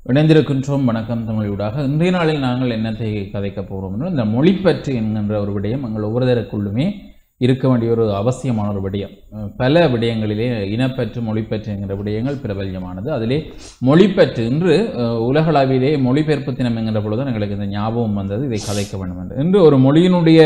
இணைந்திருக்கின்றோம் வணக்கம் தமிழூடாக இன்றைய நாளில் நாங்கள் என்னத்தை கதைக்க போகிறோம் என்றால் இந்த மொழிப்பற்று என்கின்ற ஒரு விடயம் எங்கள் ஒவ்வொருவருக்குள்ளுமே இருக்க வேண்டிய ஒரு அவசியமான ஒரு விடயம் அஹ் பல விடயங்களிலே இனப்பற்று மொழிப்பற்று என்கிற விடயங்கள் பிரபல்யமானது அதிலே மொழிப்பற்று இன்று அஹ், உலகளவிலே மொழிபெயர்ப்பு தினம் என்கிற பொழுது எங்களுக்கு இந்த ஞாபகம் வந்தது இதை கதைக்க வேண்டும் என்று இன்று ஒரு மொழியினுடைய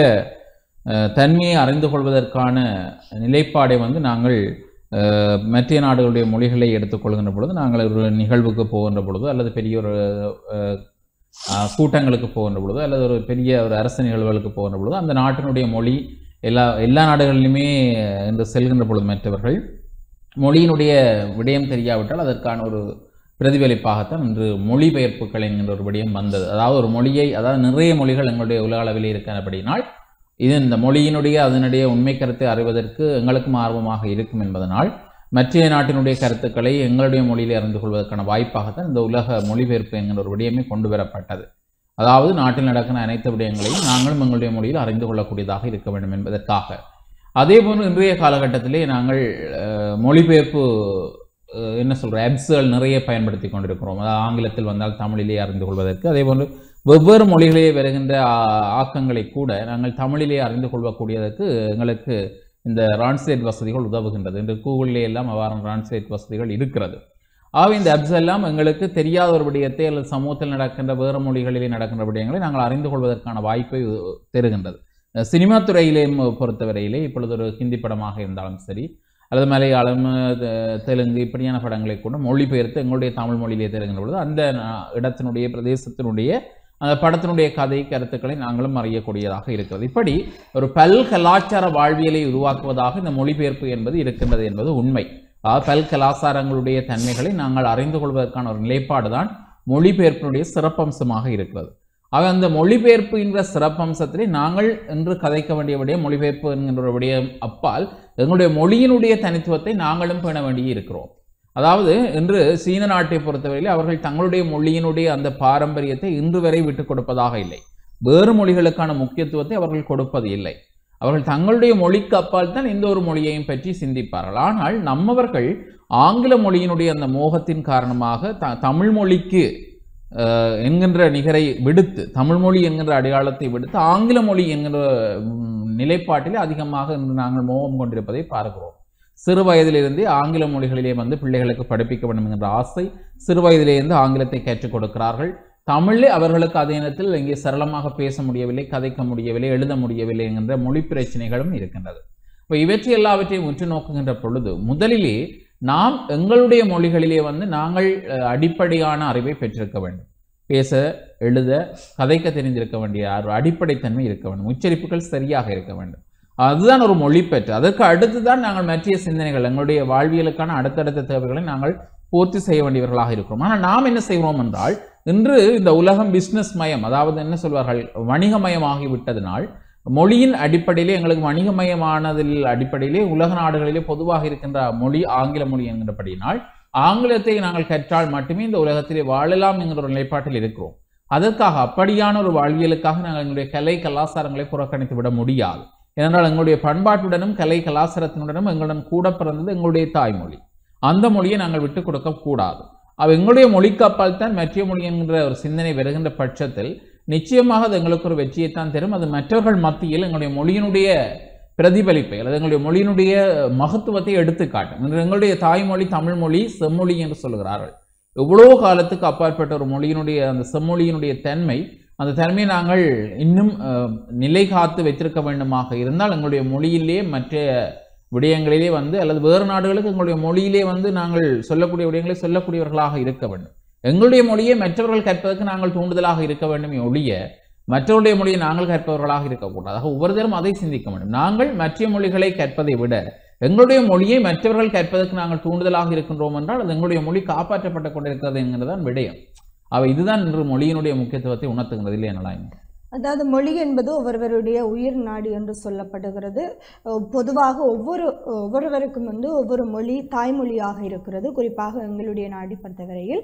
அஹ், தன்மையை அறிந்து கொள்வதற்கான நிலைப்பாடை வந்து நாங்கள் அஹ், மற்ற நாடுகளுடைய மொழிகளை எடுத்துக்கொள்கின்ற பொழுது நாங்கள் ஒரு நிகழ்வுக்கு போகின்ற பொழுது அல்லது பெரிய ஒரு அஹ், அஹ், கூட்டங்களுக்கு போகின்ற பொழுது அல்லது ஒரு பெரிய ஒரு அரசு நிகழ்வுகளுக்கு போகின்ற பொழுது அந்த நாட்டினுடைய மொழி எல்லா எல்லா நாடுகளிலுமே என்று செல்கின்ற பொழுது மற்றவர்கள் மொழியினுடைய விடயம் தெரியாவிட்டால் அதற்கான ஒரு பிரதிபலிப்பாகத்தான் இன்று மொழிபெயர்ப்புகள் என்கின்ற ஒரு விடயம் வந்தது அதாவது ஒரு மொழியை அதாவது நிறைய மொழிகள் எங்களுடைய உலக அளவில் இருக்கிறபடினால் இது இந்த மொழியினுடைய அதனுடைய உண்மை கருத்தை அறிவதற்கு எங்களுக்கும் ஆர்வமாக இருக்கும் என்பதனால் மற்ற நாட்டினுடைய கருத்துக்களை எங்களுடைய மொழியிலே அறிந்து கொள்வதற்கான வாய்ப்பாகத்தான் இந்த உலக மொழிபெயர்ப்பு என்கிற ஒரு விடயமே கொண்டு வரப்பட்டது அதாவது நாட்டில் நடக்கிற அனைத்து விடயங்களையும் நாங்களும் எங்களுடைய மொழியில் அறிந்து கொள்ளக்கூடியதாக இருக்க வேண்டும் என்பதற்காக அதே போன்று இன்றைய காலகட்டத்திலே நாங்கள் அஹ், மொழிபெயர்ப்பு அஹ், என்ன சொல்கிற ஆப்ஸுகள் நிறைய பயன்படுத்தி கொண்டிருக்கிறோம் அதாவது ஆங்கிலத்தில் வந்தால் தமிழிலே அறிந்து கொள்வதற்கு அதே போன்று வெவ்வேறு மொழிகளிலே வருகின்ற ஆ- ஆக்கங்களை கூட நாங்கள் தமிழிலே அறிந்து கொள்ளக்கூடியதற்கு எங்களுக்கு இந்த டிரான்ஸ்லேட் வசதிகள் உதவுகின்றது இந்த கூகுளிலே எல்லாம் அவ்வாறான டிரான்ஸ்லேட் வசதிகள் இருக்கிறது ஆகவே இந்த apps எல்லாம் எங்களுக்கு தெரியாத ஒரு விடயத்தை அல்லது சமூகத்தில் நடக்கின்ற வேறு மொழிகளிலே நடக்கின்ற விடயங்களை நாங்கள் அறிந்து கொள்வதற்கான வாய்ப்பை உ- தருகின்றது அஹ் சினிமா துறையிலே ம- பொறுத்தவரையிலே இப்பொழுது ஒரு ஹிந்தி படமாக இருந்தாலும் சரி அல்லது மலையாளம் அஹ், தெலுங்கு இப்படியான படங்களை கூட மொழிபெயர்த்து எங்களுடைய தமிழ் மொழியிலே தருகின்ற பொழுது அந்த நா- இடத்தினுடைய பிரதேசத்தினுடைய அந்த படத்தினுடைய கதை கருத்துக்களை நாங்களும் அறியக்கூடியதாக இருக்கிறது இப்படி ஒரு பல் கலாச்சார வாழ்வியலை உருவாக்குவதாக இந்த மொழிபெயர்ப்பு என்பது இருக்கின்றது என்பது உண்மை அதாவது பல் கலாச்சாரங்களுடைய தன்மைகளை நாங்கள் அறிந்து கொள்வதற்கான ஒரு நிலைப்பாடு தான் மொழிபெயர்ப்பினுடைய சிறப்பம்சமாக இருக்கிறது ஆக அந்த மொழிபெயர்ப்பு என்ற சிறப்பம்சத்திலே நாங்கள் இன்று கதைக்க வேண்டிய விடயம் மொழிபெயர்ப்பு என்கின்ற ஒரு விடயம் அப்பால் எங்களுடைய மொழியினுடைய தனித்துவத்தை நாங்களும் பேண வேண்டி இருக்கிறோம் அதாவது இன்று சீன நாட்டை பொறுத்தவரையில் அவர்கள் தங்களுடைய மொழியினுடைய அந்த பாரம்பரியத்தை இன்று வரை விட்டுக் கொடுப்பதாக இல்லை வேறு மொழிகளுக்கான முக்கியத்துவத்தை அவர்கள் கொடுப்பது இல்லை அவர்கள் தங்களுடைய மொழிக்கு அப்பால் தான் எந்த ஒரு மொழியையும் பற்றி சிந்திப்பார்கள் ஆனால் நம்மவர்கள் ஆங்கில மொழியினுடைய அந்த மோகத்தின் காரணமாக த தமிழ் மொழிக்கு அஹ், என்கின்ற நிகரை விடுத்து தமிழ் மொழி என்கின்ற அடையாளத்தை விடுத்து ஆங்கில மொழி என்கின்ற ம், நிலைப்பாட்டிலே அதிகமாக இன்று நாங்கள் மோகம் கொண்டிருப்பதை பார்க்கிறோம் சிறு வயதிலிருந்தே ஆங்கில மொழிகளிலே வந்து பிள்ளைகளுக்கு படிப்பிக்க வேண்டும் என்கின்ற ஆசை சிறு வயதிலிருந்து ஆங்கிலத்தை கற்றுக் கொடுக்கிறார்கள் தமிழில் அவர்களுக்கு அதே நேரத்தில் இங்கே சரளமாக பேச முடியவில்லை கதைக்க முடியவில்லை எழுத முடியவில்லை என்கின்ற மொழி பிரச்சனைகளும் இருக்கின்றது இப்போ இவற்றை எல்லாவற்றையும் உற்று நோக்குகின்ற பொழுது முதலிலே நாம் எங்களுடைய மொழிகளிலே வந்து நாங்கள் அஹ், அடிப்படையான அறிவை பெற்றிருக்க வேண்டும் பேச எழுத கதைக்க தெரிந்திருக்க வேண்டிய ஒரு அடிப்படைத்தன்மை இருக்க வேண்டும் உச்சரிப்புகள் சரியாக இருக்க வேண்டும் அதுதான் ஒரு மொழிப்பற்று அதற்கு அடுத்து தான் நாங்கள் மற்றிய சிந்தனைகள் எங்களுடைய வாழ்வியலுக்கான அடுத்தடுத்த தேவைகளை நாங்கள் பூர்த்தி செய்ய வேண்டியவர்களாக இருக்கிறோம் ஆனால் நாம் என்ன செய்கிறோம் என்றால் இன்று இந்த உலகம் பிஸ்னஸ் மயம் அதாவது என்ன சொல்வார்கள் வணிகமயமாகி விட்டதனால் மொழியின் அடிப்படையிலே எங்களுக்கு வணிகமயமானதில் அடிப்படையிலே உலக நாடுகளிலே பொதுவாக இருக்கின்ற மொழி ஆங்கில மொழி என்கின்றபடியினால் ஆங்கிலத்தை நாங்கள் கற்றால் மட்டுமே இந்த உலகத்திலே வாழலாம் என்கிற ஒரு நிலைப்பாட்டில் இருக்கிறோம் அதற்காக அப்படியான ஒரு வாழ்வியலுக்காக நாங்கள் எங்களுடைய கலை கலாச்சாரங்களை புறக்கணித்து விட முடியாது ஏனென்றால் எங்களுடைய பண்பாட்டுடனும் கலை கலாச்சாரத்தினுடனும் எங்களுடன் கூட பிறந்தது எங்களுடைய தாய்மொழி அந்த மொழியை நாங்கள் விட்டு கொடுக்க கூடாது அவ எங்களுடைய மொழிக்கு அப்பால் தான் மற்ற மொழி என்கிற ஒரு சிந்தனை வருகின்ற பட்சத்தில் நிச்சயமாக அது எங்களுக்கு ஒரு வெற்றியைத்தான் தரும் அது மற்றவர்கள் மத்தியில் எங்களுடைய மொழியினுடைய பிரதிபலிப்பை அல்லது எங்களுடைய மொழியினுடைய மகத்துவத்தை எடுத்து காட்டும் இன்று எங்களுடைய தாய்மொழி தமிழ் மொழி செம்மொழி என்று சொல்கிறார்கள் எவ்வளோ காலத்துக்கு அப்பாற்பட்ட ஒரு மொழியினுடைய அந்த செம்மொழியினுடைய தன்மை அந்த தன்மையை நாங்கள் இன்னும் அஹ், நிலை காத்து வைத்திருக்க வேண்டுமாக இருந்தால் எங்களுடைய மொழியிலே மற்ற விடயங்களிலே வந்து அல்லது வேறு நாடுகளுக்கு எங்களுடைய மொழியிலே வந்து நாங்கள் சொல்லக்கூடிய விடயங்களை சொல்லக்கூடியவர்களாக இருக்க வேண்டும் எங்களுடைய மொழியை மற்றவர்கள் கற்பதற்கு நாங்கள் தூண்டுதலாக இருக்க வேண்டுமே ஒழிய மற்றவருடைய மொழியை நாங்கள் கற்பவர்களாக இருக்கக்கூடாது ஆக ஒவ்வொருத்தரும் அதை சிந்திக்க வேண்டும் நாங்கள் மற்ற மொழிகளை கற்பதை விட எங்களுடைய மொழியை மற்றவர்கள் கற்பதற்கு நாங்கள் தூண்டுதலாக இருக்கின்றோம் என்றால் அது எங்களுடைய மொழி காப்பாற்றப்பட்டு கொண்டிருக்கிறது என்கிறதான் விடயம் அவ இதுதான் இன்று மொழியினுடைய முக்கியத்துவத்தை உணர்த்துகிறது இல்லை என்னலாம் அதாவது மொழி என்பது ஒவ்வொருவருடைய உயிர் நாடி என்று சொல்லப்படுகிறது அஹ் பொதுவாக ஒவ்வொரு ஒவ்வொருவருக்கும் வந்து ஒவ்வொரு மொழி தாய்மொழியாக இருக்கிறது குறிப்பாக எங்களுடைய நாடி பொறுத்தவரையில்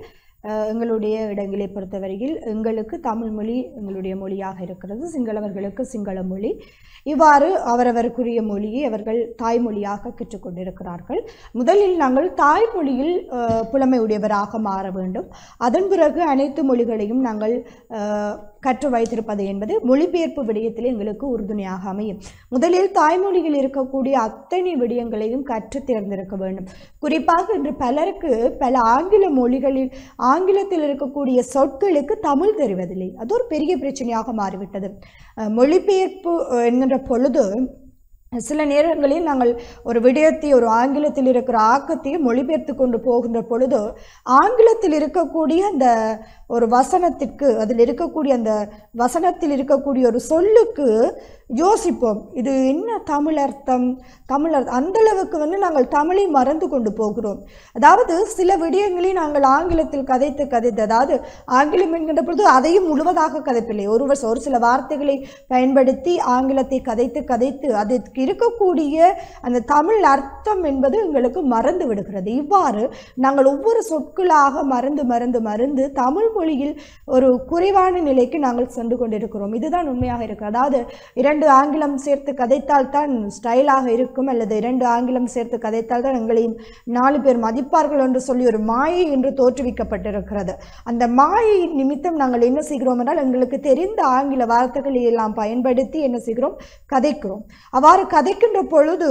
அஹ், எங்களுடைய இடங்களை பொறுத்தவரையில் எங்களுக்கு தமிழ் மொழி எங்களுடைய மொழியாக இருக்கிறது சிங்களவர்களுக்கு சிங்கள மொழி இவ்வாறு அவரவருக்குரிய மொழியை அவர்கள் தாய்மொழியாக கற்றுக்கொண்டிருக்கிறார்கள் முதலில் நாங்கள் தாய்மொழியில் அஹ், புலமையுடையவராக மாற வேண்டும் அதன் பிறகு அனைத்து மொழிகளையும் நாங்கள் அஹ், கற்று வைத்திருப்பது என்பது மொழிபெயர்ப்பு விடயத்தில் எங்களுக்கு உறுதுணையாக அமையும் முதலில் தாய்மொழியில் இருக்கக்கூடிய அத்தனை விடயங்களையும் கற்று தேர்ந்தெடுக்க வேண்டும் குறிப்பாக இன்று பலருக்கு பல ஆங்கில மொழிகளில் ஆங்கிலத்தில் இருக்கக்கூடிய சொற்களுக்கு தமிழ் தெரிவதில்லை அது ஒரு பெரிய பிரச்சனையாக மாறிவிட்டது அஹ், மொழிபெயர்ப்பு அஹ், என்கின்ற பொழுது சில நேரங்களில் நாங்கள் ஒரு விடயத்தை ஒரு ஆங்கிலத்தில் இருக்கிற ஆக்கத்தை மொழிபெயர்த்து கொண்டு போகின்ற பொழுது ஆங்கிலத்தில் இருக்கக்கூடிய அந்த ஒரு வசனத்திற்கு அதில் இருக்கக்கூடிய அந்த வசனத்தில் இருக்கக்கூடிய ஒரு சொல்லுக்கு யோசிப்போம் இது என்ன தமிழ் அர்த்தம் தமிழ் அர்த்தம் அந்த அளவுக்கு வந்து நாங்கள் தமிழை மறந்து கொண்டு போகிறோம் அதாவது சில விடயங்களை நாங்கள் ஆங்கிலத்தில் கதைத்து கதைத்து அதாவது ஆங்கிலம் என்கின்ற பொழுது அதையும் முழுவதாக கதைப்பில்லை ஒரு வ- ஒரு சில வார்த்தைகளை பயன்படுத்தி ஆங்கிலத்தை கதைத்து கதைத்து அதற்கு இருக்கக்கூடிய அந்த தமிழ் அர்த்தம் என்பது எங்களுக்கு மறந்து விடுகிறது இவ்வாறு நாங்கள் ஒவ்வொரு சொற்களாக மறந்து மறந்து மறந்து தமிழ் மொழியில் ஒரு குறைவான நிலைக்கு நாங்கள் சென்று கொண்டிருக்கிறோம் இதுதான் உண்மையாக இருக்கு அதாவது இரண்டு ஆங்கிலம் சேர்த்து கதைத்தால் தான் ஸ்டைலாக இருக்கும் அல்லது இரண்டு ஆங்கிலம் சேர்த்து கதைத்தால் தான் எங்களையும் நாலு பேர் மதிப்பார்கள் என்று சொல்லி ஒரு மாயை என்று தோற்றுவிக்கப்பட்டிருக்கிறது அந்த மாயை நிமித்தம் நாங்கள் என்ன செய்கிறோம் என்றால் எங்களுக்கு தெரிந்த ஆங்கில வார்த்தைகளை எல்லாம் பயன்படுத்தி என்ன செய்கிறோம் கதைக்கிறோம் அவ்வாறு கதைக்கின்ற பொழுது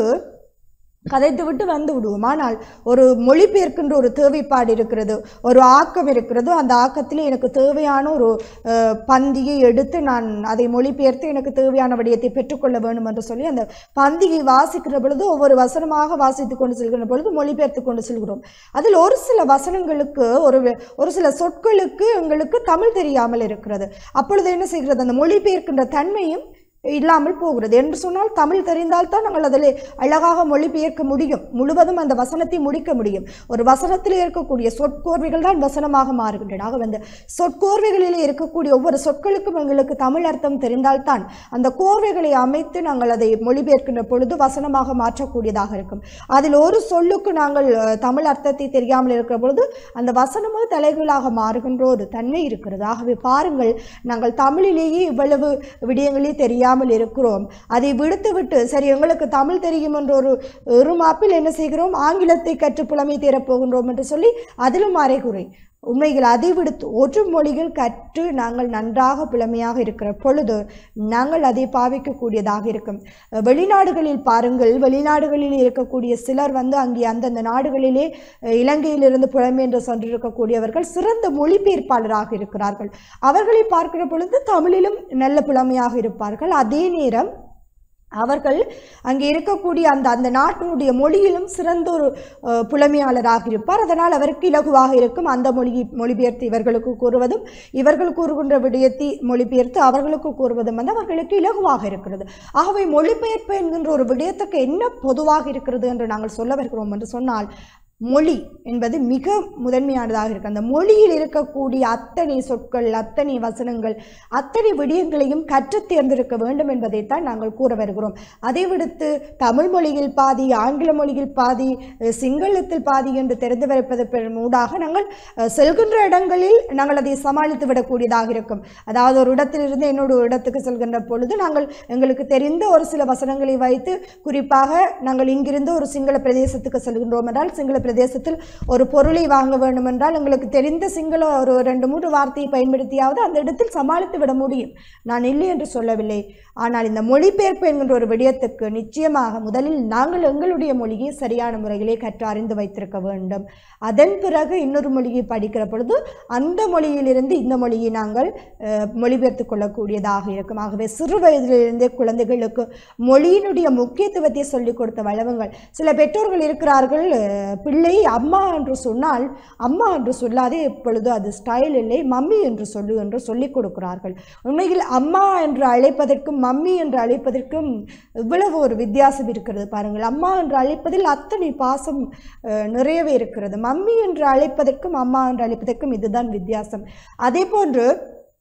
கதைத்து விட்டு வந்து விடுவோம் ஆனால் ஒரு மொழிபெயர்க்கின்ற ஒரு தேவைப்பாடு இருக்கிறது ஒரு ஆக்கம் இருக்கிறது அந்த ஆக்கத்தில் எனக்கு தேவையான ஒரு அஹ், பந்தியை எடுத்து நான் அதை மொழிபெயர்த்து எனக்கு தேவையான விடயத்தை பெற்றுக்கொள்ள வேண்டும் என்று சொல்லி அந்த பந்தியை வாசிக்கிற பொழுது ஒவ்வொரு வசனமாக வாசித்து கொண்டு செல்கின்ற பொழுது மொழிபெயர்த்து கொண்டு செல்கிறோம் அதில் ஒரு சில வசனங்களுக்கு ஒரு வே- ஒரு சில சொற்களுக்கு எங்களுக்கு தமிழ் தெரியாமல் இருக்கிறது அப்பொழுது என்ன செய்கிறது அந்த மொழிபெயர்க்கின்ற தன்மையும் இல்லாமல் போகிறது என்று சொன்னால் தமிழ் தெரிந்தால்தான் நாங்கள் அதில் அழகாக மொழிபெயர்க்க முடியும் முழுவதும் அந்த வசனத்தை முடிக்க முடியும் ஒரு வசனத்தில் இருக்கக்கூடிய சொற்கோர்வைகள் தான் வசனமாக மாறுகின்றன ஆக அந்த சொற்கோர்வைகளில் இருக்கக்கூடிய ஒவ்வொரு சொற்களுக்கும் எங்களுக்கு தமிழ் அர்த்தம் தெரிந்தால்தான் அந்த கோர்வைகளை அமைத்து நாங்கள் அதை மொழிபெயர்க்கின்ற பொழுது வசனமாக மாற்றக்கூடியதாக இருக்கும் அதில் ஒரு சொல்லுக்கு நாங்கள் அஹ், தமிழ் அர்த்தத்தை தெரியாமல் இருக்கிற பொழுது அந்த வசனமும் தலைகளாக மாறுகின்ற ஒரு தன்மை இருக்கிறது ஆகவே பாருங்கள் நாங்கள் தமிழிலேயே இவ்வளவு விடயங்களே தெரியாமல் இருக்கிறோம் அதை விடுத்துவிட்டு சரி எங்களுக்கு தமிழ் தெரியும் என்ற ஒரு இருமாப்பில் என்ன செய்கிறோம் ஆங்கிலத்தை கற்று புலமை தேரப் போகின்றோம் என்று சொல்லி அதிலும் அரைகுறை உண்மைகள் அதை விடுத்து ஒரு மொழிகள் கற்று நாங்கள் நன்றாக புலமையாக இருக்கிற பொழுது நாங்கள் அதை பாவிக்கக்கூடியதாக இருக்கும் அஹ் வெளிநாடுகளில் பாருங்கள் வெளிநாடுகளில் இருக்கக்கூடிய சிலர் வந்து அங்கே அந்தந்த நாடுகளிலே அஹ் இலங்கையிலிருந்து புலம்பெயன்று சென்றிருக்கக்கூடியவர்கள் சிறந்த மொழிபெயர்ப்பாளராக இருக்கிறார்கள் அவர்களை பார்க்கிற பொழுது தமிழிலும் நல்ல புலமையாக இருப்பார்கள் அதே நேரம் அவர்கள் அங்கே இருக்கக்கூடிய அந்த அந்த நாட்டினுடைய மொழியிலும் சிறந்த ஒரு அஹ், புலமையாளராக இருப்பார் அதனால் அவருக்கு இலகுவாக இருக்கும் அந்த மொழியை மொழிபெயர்த்து இவர்களுக்கு கூறுவதும் இவர்கள் கூறுகின்ற விடயத்தை மொழிபெயர்த்து அவர்களுக்கு கூறுவதும் வந்து அவர்களுக்கு இலகுவாக இருக்கிறது ஆகவே மொழிபெயர்ப்பு என்கின்ற ஒரு விடயத்துக்கு என்ன பொதுவாக இருக்கிறது என்று நாங்கள் சொல்ல வருகிறோம் என்று சொன்னால் மொழி என்பது மிக முதன்மையானதாக இருக்கு அந்த மொழியில் இருக்கக்கூடிய அத்தனை சொற்கள் அத்தனை வசனங்கள் அத்தனை விடயங்களையும் கற்றுத் தேர்ந்தெடுக்க வேண்டும் என்பதைத்தான் நாங்கள் கூற வருகிறோம் அதை விடுத்து தமிழ் மொழியில் பாதி ஆங்கில மொழியில் பாதி அஹ், சிங்களத்தில் பாதி என்று தெரிந்து வைப்பதன் ஊடாக நாங்கள் அஹ், செல்கின்ற இடங்களில் நாங்கள் அதை சமாளித்து விடக்கூடியதாக இருக்கும் அதாவது ஒரு இடத்திலிருந்து இன்னொரு இடத்துக்கு செல்கின்ற பொழுது நாங்கள் எங்களுக்கு தெரிந்த ஒரு சில வசனங்களை வைத்து குறிப்பாக நாங்கள் இங்கிருந்து ஒரு சிங்கள பிரதேசத்துக்கு செல்கின்றோம் என்றால் சிங்கள பிரதேசத்தில் ஒரு பொருளை வாங்க வேண்டும் என்றால் எங்களுக்கு தெரிந்த சிங்கள ஒரு ரெண்டு மூன்று வார்த்தையை பயன்படுத்தியாவது அந்த இடத்தில் சமாளித்து விட முடியும் நான் இல்லை என்று சொல்லவில்லை ஆனால் இந்த மொழிபெயர்ப்பு என்கின்ற ஒரு விடயத்துக்கு நிச்சயமாக முதலில் நாங்கள் எங்களுடைய மொழியை சரியான முறையிலே கற்று அறிந்து வைத்திருக்க வேண்டும் அதன் பிறகு இன்னொரு மொழியை படிக்கிற பொழுது அந்த மொழியிலிருந்து இந்த மொழியை நாங்கள் அஹ், மொழிபெயர்த்து கொள்ளக்கூடியதாக இருக்கும் ஆகவே சிறு வயதிலிருந்தே குழந்தைகளுக்கு மொழியினுடைய முக்கியத்துவத்தை சொல்லிக் கொடுத்த வளவுங்கள் சில பெற்றோர்கள் இருக்கிறார்கள் அஹ், பிள்ளை அம்மா என்று சொன்னால் அம்மா என்று சொல்லாதே எப்பொழுது அது ஸ்டைல் இல்லை மம்மி என்று சொல்லு என்று சொல்லிக் கொடுக்கிறார்கள் உண்மையில் அம்மா என்று அழைப்பதற்கும் மம்மி என்று அழைப்பதற்கும் இவ்வளவு ஒரு வித்தியாசம் இருக்கிறது பாருங்கள் அம்மா என்று அழைப்பதில் அத்தனை பாசம் அஹ், நிறையவே இருக்கிறது மம்மி என்று அழைப்பதற்கும் அம்மா என்று அழைப்பதற்கும் இதுதான் வித்தியாசம் அதே போன்று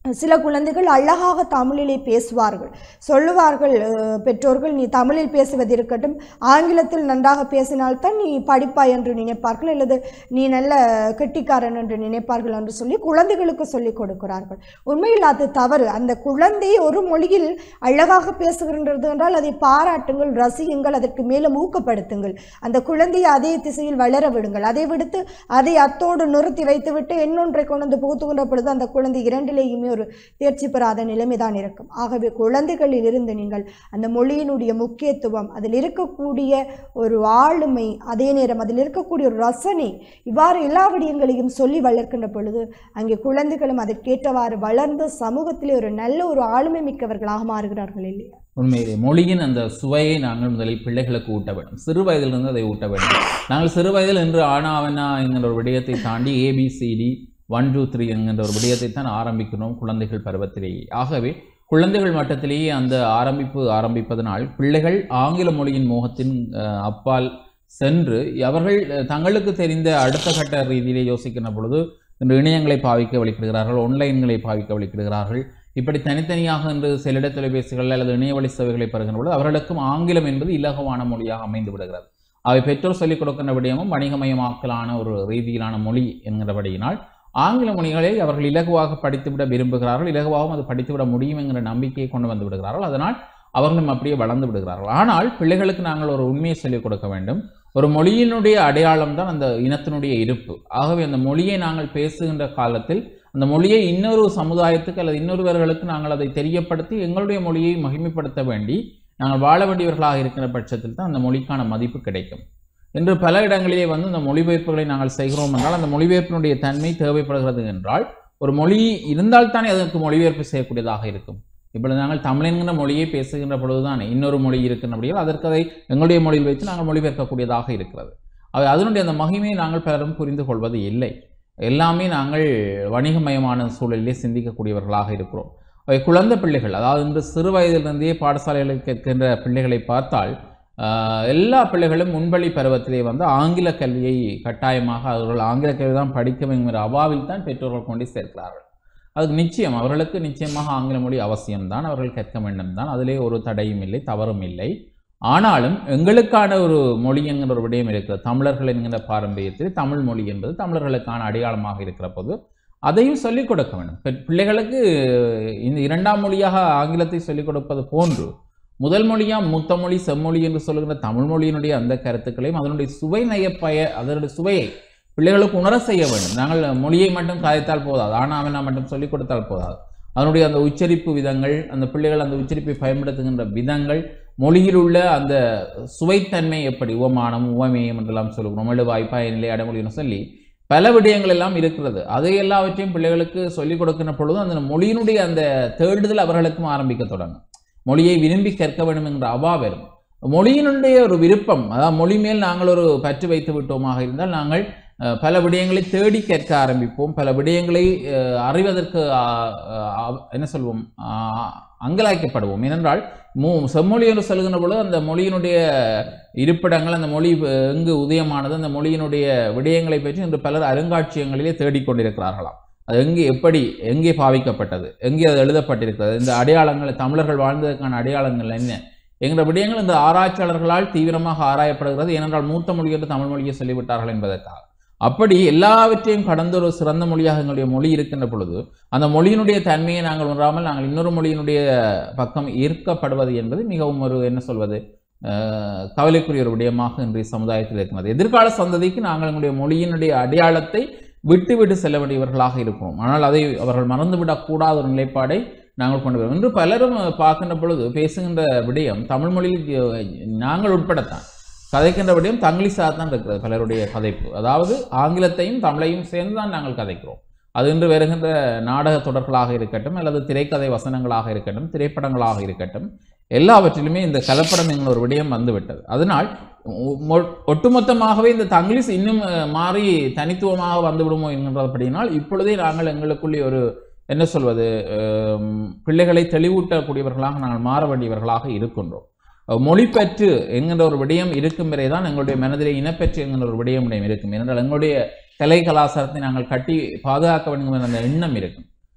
சில குழந்தைகள் அழகாக தமிழிலே பேசுவார்கள் சொல்லுவார்கள் அஹ், பெற்றோர்கள் நீ தமிழில் பேசுவது இருக்கட்டும் ஆங்கிலத்தில் நன்றாக பேசினால்தான் நீ படிப்பாய் என்று நினைப்பார்கள் அல்லது நீ நல்ல கெட்டிக்காரன் என்று நினைப்பார்கள் என்று சொல்லி குழந்தைகளுக்கு சொல்லிக் கொடுக்கிறார்கள் உண்மையில் அது தவறு அந்த குழந்தை ஒரு மொழியில் அழகாக பேசுகின்றது என்றால் அதை பாராட்டுங்கள் ரசியுங்கள் அதற்கு மேலும் ஊக்கப்படுத்துங்கள் அந்த குழந்தையை அதே திசையில் வளர விடுங்கள் அதை விடுத்து அதை அத்தோடு நிறுத்தி வைத்துவிட்டு இன்னொன்றை கொண்டு வந்து புகுத்துகின்ற பொழுது அந்த குழந்தை இரண்டிலேயுமே ஒரு தேர்ச்சி பெறாத நிலைமை தான் இருக்கும் ஆகவே குழந்தைகளில் இருந்து நீங்கள் அந்த மொழியினுடைய முக்கியத்துவம் அதில் இருக்கக்கூடிய ஒரு ஆளுமை அதே நேரம் அதில் இருக்கக்கூடிய ஒரு ரசனை இவ்வாறு எல்லா விடயங்களையும் சொல்லி வளர்க்கின்ற பொழுது அங்கே குழந்தைகளும் அதற்கேற்றவாறு வளர்ந்து சமூகத்திலே ஒரு நல்ல ஒரு ஆளுமை மிக்கவர்களாக மாறுகிறார்கள் இல்லையா உண்மையிலே மொழியின் அந்த சுவையை நாங்கள் முதலில் பிள்ளைகளுக்கு ஊட்ட வேண்டும் சிறு வயதிலிருந்து அதை ஊட்ட வேண்டும் நாங்கள் சிறு வயதில் என்று ஆனா அவனா என்கிற ஒரு விடயத்தை தாண்டி ஏபிசிடி ஒன் டூ த்ரீ என்கின்ற ஒரு விடயத்தை தான் ஆரம்பிக்கிறோம் குழந்தைகள் பருவத்திலேயே ஆகவே குழந்தைகள் மட்டத்திலேயே அந்த ஆரம்பிப்பு ஆரம்பிப்பதனால் பிள்ளைகள் ஆங்கில மொழியின் மோகத்தின் அஹ், அப்பால் சென்று அவர்கள் அஹ், தங்களுக்கு தெரிந்த அடுத்த கட்ட ரீதியிலே யோசிக்கின்ற பொழுது இன்று இணையங்களை பாவிக்க வழிபடுகிறார்கள் ஆன்லைன்களை பாவிக்க வழிபடுகிறார்கள் இப்படி தனித்தனியாக என்று செல்லிட தொலைபேசிகள் அல்லது இணையவழி சேவைகளை பெறுகின்ற பொழுது அவர்களுக்கும் ஆங்கிலம் என்பது இலகுவான மொழியாக அமைந்து விடுகிறது அவை பெற்றோர் சொல்லிக் கொடுக்கின்ற விடயமும் வணிகமயமாக்கலான ஒரு ரீதியிலான மொழி என்கிறபடியினால் ஆங்கில மொழிகளை அவர்கள் இலகுவாக படித்துவிட விரும்புகிறார்கள் இலகுவாகவும் அது படித்துவிட முடியும் என்கிற நம்பிக்கையை கொண்டு வந்து விடுகிறார்கள் அதனால் அவர்களும் அப்படியே வளர்ந்து விடுகிறார்கள் ஆனால் பிள்ளைகளுக்கு நாங்கள் ஒரு உண்மையை சொல்லிக் கொடுக்க வேண்டும் ஒரு மொழியினுடைய அடையாளம் தான் அந்த இனத்தினுடைய இருப்பு ஆகவே அந்த மொழியை நாங்கள் பேசுகின்ற காலத்தில் அந்த மொழியை இன்னொரு சமுதாயத்துக்கு அல்லது இன்னொருவர்களுக்கு நாங்கள் அதை தெரியப்படுத்தி எங்களுடைய மொழியை மகிமைப்படுத்த வேண்டி நாங்கள் வாழ வேண்டியவர்களாக இருக்கிற பட்சத்தில் தான் அந்த மொழிக்கான மதிப்பு கிடைக்கும் இன்று பல இடங்களிலே வந்து இந்த மொழிபெயர்ப்புகளை நாங்கள் செய்கிறோம் என்றால் அந்த மொழிபெயர்ப்பினுடைய தன்மை தேவைப்படுகிறது என்றால் ஒரு மொழி இருந்தால்தானே அதற்கு மொழிபெயர்ப்பு செய்யக்கூடியதாக இருக்கும் இப்பொழுது நாங்கள் தமிழ் என்கிற மொழியை பேசுகின்ற பொழுதுதானே இன்னொரு மொழி இருக்கின்றபடியால் அதற்கு அதை எங்களுடைய மொழியில் வைத்து நாங்கள் மொழிபெயர்க்கக்கூடியதாக இருக்கிறது அவை அதனுடைய அந்த மகிமையை நாங்கள் பலரும் புரிந்து கொள்வது இல்லை எல்லாமே நாங்கள் வணிகமயமான சூழலிலே சிந்திக்கக்கூடியவர்களாக இருக்கிறோம் அவை குழந்தை பிள்ளைகள் அதாவது இன்று சிறு வயதிலிருந்தே பாடசாலைகளுக்கு இருக்கின்ற பிள்ளைகளை பார்த்தால் ஆஹ், எல்லா பிள்ளைகளும் முன்பள்ளி பருவத்திலே வந்து ஆங்கில கல்வியை கட்டாயமாக அவர்கள் ஆங்கில கல்வி தான் படிக்க வேண்டும் என்கிற அவாவில் தான் பெற்றோர்கள் கொண்டு சேர்க்கிறார்கள் அதுக்கு நிச்சயம் அவர்களுக்கு நிச்சயமாக ஆங்கில மொழி அவசியம்தான் அவர்கள் கற்க வேண்டும் தான் அதிலே ஒரு தடையும் இல்லை தவறும் இல்லை ஆனாலும் எங்களுக்கான ஒரு மொழி என்கிற ஒரு விடயம் இருக்கிறது தமிழர்கள் என்கிற பாரம்பரியத்தில் தமிழ் மொழி என்பது தமிழர்களுக்கான அடையாளமாக இருக்கிற போது அதையும் சொல்லிக் கொடுக்க வேண்டும் பெ- பிள்ளைகளுக்கு இந்த இரண்டாம் மொழியாக ஆங்கிலத்தை சொல்லிக் கொடுப்பது போன்று முதல் மொழியா மூத்த மொழி செம்மொழி என்று சொல்லுகிற தமிழ் மொழியினுடைய அந்த கருத்துக்களையும் அதனுடைய சுவை நயப்பய அதனுடைய சுவையை பிள்ளைகளுக்கு உணர செய்ய வேண்டும் நாங்கள் மொழியை மட்டும் கதைத்தால் போதாது ஆனாவனா மட்டும் சொல்லிக் கொடுத்தால் போதாது அதனுடைய அந்த உச்சரிப்பு விதங்கள் அந்த பிள்ளைகள் அந்த உச்சரிப்பை பயன்படுத்துகின்ற விதங்கள் மொழியில் உள்ள அந்த சுவைத்தன்மை எப்படி உவமானம் உவமேயம் என்றெல்லாம் சொல்லுகிறோம் எழுவாய் பயனிலை அடைமொழின்னு சொல்லி பல விடயங்கள் எல்லாம் இருக்கிறது அதை எல்லாவற்றையும் பிள்ளைகளுக்கு சொல்லிக் கொடுக்கின்ற பொழுது அந்த மொழியினுடைய அந்த தேடுதல் அவர்களுக்கும் ஆரம்பிக்க தொடங்கும் மொழியை விரும்பி கற்க வேண்டும் என்ற அவா வரும் மொழியினுடைய ஒரு விருப்பம் அதாவது மொழி மேல் நாங்கள் ஒரு பற்று வைத்து விட்டோமாக இருந்தால் நாங்கள் அஹ், பல விடயங்களை தேடி கற்க ஆரம்பிப்போம் பல விடயங்களை அஹ், அறிவதற்கு ஆஹ், ஆஹ், என்ன சொல்வோம் ஆஹ், அங்கலாய்க்கப்படுவோம் ஏனென்றால் மூ செம்மொழி என்று சொல்கின்ற பொழுது அந்த மொழியினுடைய இருப்பிடங்கள் அந்த மொழி அஹ், எங்கு உதயமானது அந்த மொழியினுடைய விடயங்களை பற்றி இன்று பலர் அருங்காட்சியகங்களிலே தேடிக்கொண்டிருக்கிறார்களாம் அது எங்கே எப்படி எங்கே பாவிக்கப்பட்டது எங்கே அது எழுதப்பட்டிருக்கிறது இந்த அடையாளங்கள் தமிழர்கள் வாழ்ந்ததற்கான அடையாளங்கள் என்ன என்கிற விடயங்கள் இந்த ஆராய்ச்சியாளர்களால் தீவிரமாக ஆராயப்படுகிறது ஏனென்றால் மூத்த மொழி என்று தமிழ் மொழியை சொல்லிவிட்டார்கள் என்பதற்காக அப்படி எல்லாவற்றையும் கடந்த ஒரு சிறந்த மொழியாக எங்களுடைய மொழி இருக்கின்ற பொழுது அந்த மொழியினுடைய தன்மையை நாங்கள் உணராமல் நாங்கள் இன்னொரு மொழியினுடைய பக்கம் ஈர்க்கப்படுவது என்பது மிகவும் ஒரு என்ன சொல்வது அஹ், கவலைக்குரிய ஒரு விடயமாக இன்றைய சமுதாயத்தில் இருக்கிறது எதிர்கால சந்ததிக்கு நாங்கள் எங்களுடைய மொழியினுடைய அடையாளத்தை விட்டு விட்டு செல்ல வேண்டியவர்களாக இருக்கிறோம் ஆனால் அதை அவர்கள் மறந்துவிடக்கூடாத ஒரு நிலைப்பாடை நாங்கள் கொண்டு வரோம் இன்று பலரும் பார்க்கின்ற பொழுது பேசுகின்ற விடயம் தமிழ் மொழியில் அஹ், நாங்கள் உட்படத்தான் கதைக்கின்ற விடயம் தங்கிலீஷாக தான் இருக்கிறது பலருடைய கதைப்பு அதாவது ஆங்கிலத்தையும் தமிழையும் சேர்ந்து தான் நாங்கள் கதைக்கிறோம் அது இன்று வருகின்ற நாடக தொடர்களாக இருக்கட்டும் அல்லது திரைக்கதை வசனங்களாக இருக்கட்டும் திரைப்படங்களாக இருக்கட்டும் எல்லாவற்றிலுமே இந்த கலப்படம் என்கிற ஒரு விடயம் வந்துவிட்டது அதனால் ஒ- மொ- ஒட்டுமொத்தமாகவே இந்த தங்கிலீஷ் இன்னும் அஹ், மாறி தனித்துவமாக வந்துவிடுமோ என்கிறபடியினால் இப்பொழுதே நாங்கள் எங்களுக்குள்ளே ஒரு என்ன சொல்வது அஹ், பிள்ளைகளை தெளிவூட்டக்கூடியவர்களாக நாங்கள் மாற வேண்டியவர்களாக இருக்கின்றோம் அஹ், மொழிப்பற்று என்கின்ற ஒரு விடயம் இருக்கும் வரை தான் எங்களுடைய மனதிலே இனப்பற்று என்கின்ற ஒரு விடயம் விடயம் இருக்கும் ஏனென்றால் எங்களுடைய கலை கலாச்சாரத்தை நாங்கள் கட்டி பாதுகாக்க வேண்டும் என்ற அந்த எண்ணம் இருக்கும்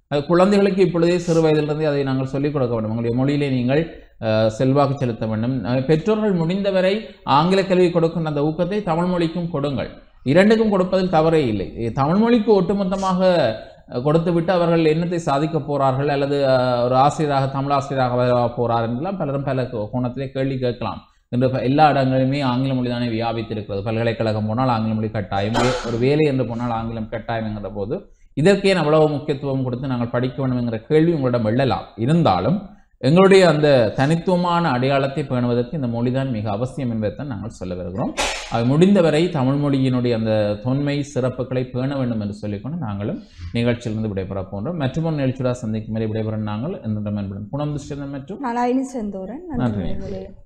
அது குழந்தைகளுக்கு இப்பொழுதே சிறு வயதிலிருந்தே அதை நாங்கள் சொல்லிக் கொடுக்க வேண்டும் உங்களுடைய மொழியிலே நீங்கள் அஹ், செல்வாக்கு செலுத்த வேண்டும் அஹ், பெற்றோர்கள் முடிந்தவரை ஆங்கில கல்வி கொடுக்கின்ற அந்த ஊக்கத்தை தமிழ் மொழிக்கும் கொடுங்கள் இரண்டுக்கும் கொடுப்பதில் தவறே இல்லை இ- தமிழ் மொழிக்கு ஒட்டுமொத்தமாக அஹ், கொடுத்துவிட்டு அவர்கள் என்னத்தை சாதிக்க போறார்கள் அல்லது அஹ், ஒரு ஆசிரியராக தமிழ் ஆசிரியராக வர போறார் என்றெல்லாம் பலரும் பல கோ- கோணத்திலே கேள்வி கேட்கலாம் இன்று ப- எல்லா இடங்களிலுமே ஆங்கில மொழி தானே வியாபித்திருக்கிறது பல்கலைக்கழகம் போனால் ஆங்கில மொழி கட்டாயம் வே- ஒரு வேலை என்று போனால் ஆங்கிலம் கட்டாயம் என்கிற போது இதற்கே அவ்வளவு முக்கியத்துவம் கொடுத்து நாங்கள் படிக்க வேண்டும் என்கிற கேள்வி உங்களிடம் எழலாம் இருந்தாலும் எங்களுடைய அந்த தனித்துவமான அடையாளத்தை பேணுவதற்கு இந்த மொழிதான் மிக அவசியம் என்பதைத்தான் நாங்கள் சொல்ல வருகிறோம் அது முடிந்தவரை தமிழ் மொழியினுடைய அந்த தொன்மை சிறப்புகளை பேண வேண்டும் என்று சொல்லிக்கொண்டு நாங்களும் நிகழ்ச்சியிலிருந்து விடைபெற போன்றோம் மற்றும் ஒரு நிகழ்ச்சியாக சந்திக்கும் வரை விடைபெற நாங்கள் என்னிடம் என்பதும் புனம் துஷ்டன் மற்றும் நலாயினி செந்தூரன் நன்றி நன்றி. நேயர்களே.